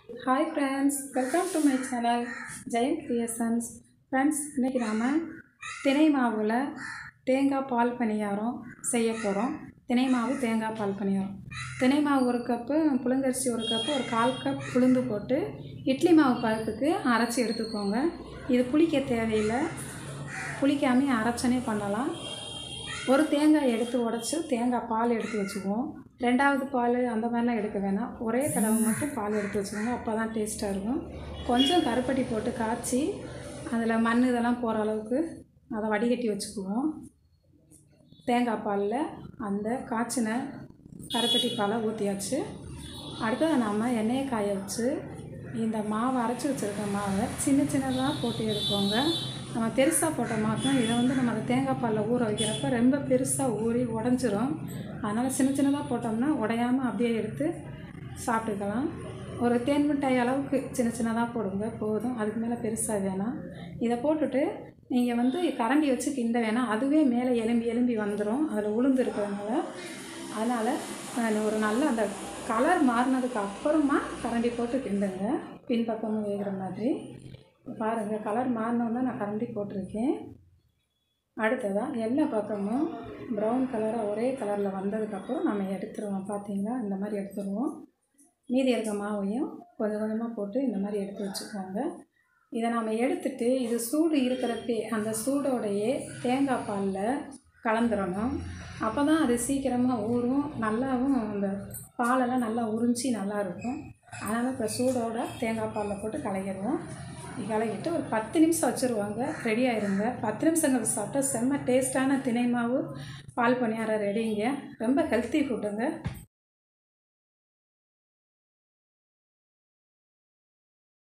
hi friends welcome to my channel Jayam creations friends இன்றைக்கி நாம் தினை மாவில் தேங்காய் பால் பணியாரம் செய்ய போகிறோம் தினை மாவு தேங்காய் பால் பணியாரம் தினை மாவு ஒரு கப்பு புழுங்கரிசி ஒரு கப்பு ஒரு கால் கப் உளுந்து போட்டு இட்லி மாவு பதத்துக்கு அரைச்சி எடுத்துக்கோங்க இது புளிக்க தேவையில்லை புளிக்காமே அரைச்சனே பண்ணலாம் ஒரு தேங்காய் எடுத்து உடச்சி தேங்காய் பால் எடுத்து வச்சுக்குவோம் ரெண்டாவது பால் அந்த மாதிரிலாம் எடுக்க வேணாம் ஒரே தடவை மட்டும் பால் எடுத்து வச்சுக்கோங்க அப்போ தான் டேஸ்ட்டாக இருக்கும் கொஞ்சம் கருப்பட்டி போட்டு காய்ச்சி அதில் மண் இதெல்லாம் போகிற அளவுக்கு அதை வடிகட்டி வச்சுக்குவோம் தேங்காய் பாலில் அந்த காய்ச்சின கருப்பட்டி பாலை ஊற்றியாச்சு அடுத்தது நாம் எண்ணெயை காய வச்சு இந்த மாவை அரைச்சி வச்சுருக்க மாவை சின்ன சின்னதாக போட்டு எடுப்போங்க நம்ம பெருசாக போட்ட மாற்றம் இதை வந்து நம்ம அந்த தேங்காய் பாலில் ஊற வைக்கிறப்ப ரொம்ப பெருசாக ஊறி உடஞ்சிரும் அதனால் சின்ன சின்னதாக போட்டோம்னா உடையாமல் அப்படியே எடுத்து சாப்பிட்டுக்கலாம் ஒரு தேன் மிட்டாய் அளவுக்கு சின்ன சின்னதாக போடுங்க போதும் அதுக்கு மேலே பெருசாக வேணாம் இதை போட்டுட்டு நீங்கள் வந்து கரண்டி வச்சு கிண்ட வேணாம் அதுவே மேலே எலும்பி எலும்பி வந்துடும் அதில் உளுந்து இருக்கிறதுனால அதனால் நான் ஒரு நல்ல அந்த கலர் மாறினதுக்கு அப்புறமா கரண்டி போட்டு கிண்டுங்க பின்பக்கமும் வேகிற மாதிரி பாருங்கள் கலர் மாறினோன்னா நான் கரண்டி போட்டிருக்கேன் அடுத்ததாக எல்லா பக்கமும் ப்ரௌன் கலராக ஒரே கலரில் வந்ததுக்கப்புறம் நம்ம எடுத்துருவோம் பார்த்தீங்களா இந்த மாதிரி எடுத்துருவோம் மீதி இருக்க மாவையும் கொஞ்சம் கொஞ்சமாக போட்டு இந்த மாதிரி எடுத்து வச்சுக்கோங்க இதை நாம் எடுத்துட்டு இது சூடு இருக்கிறப்பே அந்த சூடோடையே தேங்காய் பாலில் கலந்துடணும் அப்போ தான் அது சீக்கிரமாக ஊறும் நல்லாவும் அந்த பாலெல்லாம் நல்லா உறிஞ்சி நல்லா இருக்கும் அதனால் இப்போ சூடோட தேங்காய் பாலில் போட்டு கலக்கிடுவோம் கலக்கிட்டு ஒரு பத்து நிமிஷம் வச்சுருவாங்க ரெடி ஆயிருங்க பத்து நிமிஷங்கள் சாப்பிட்டா செம்ம டேஸ்ட்டான தினை மாவு பால் பணியாரம் ரெடிங்க ரொம்ப ஹெல்த்தி ஃபுட்டுங்க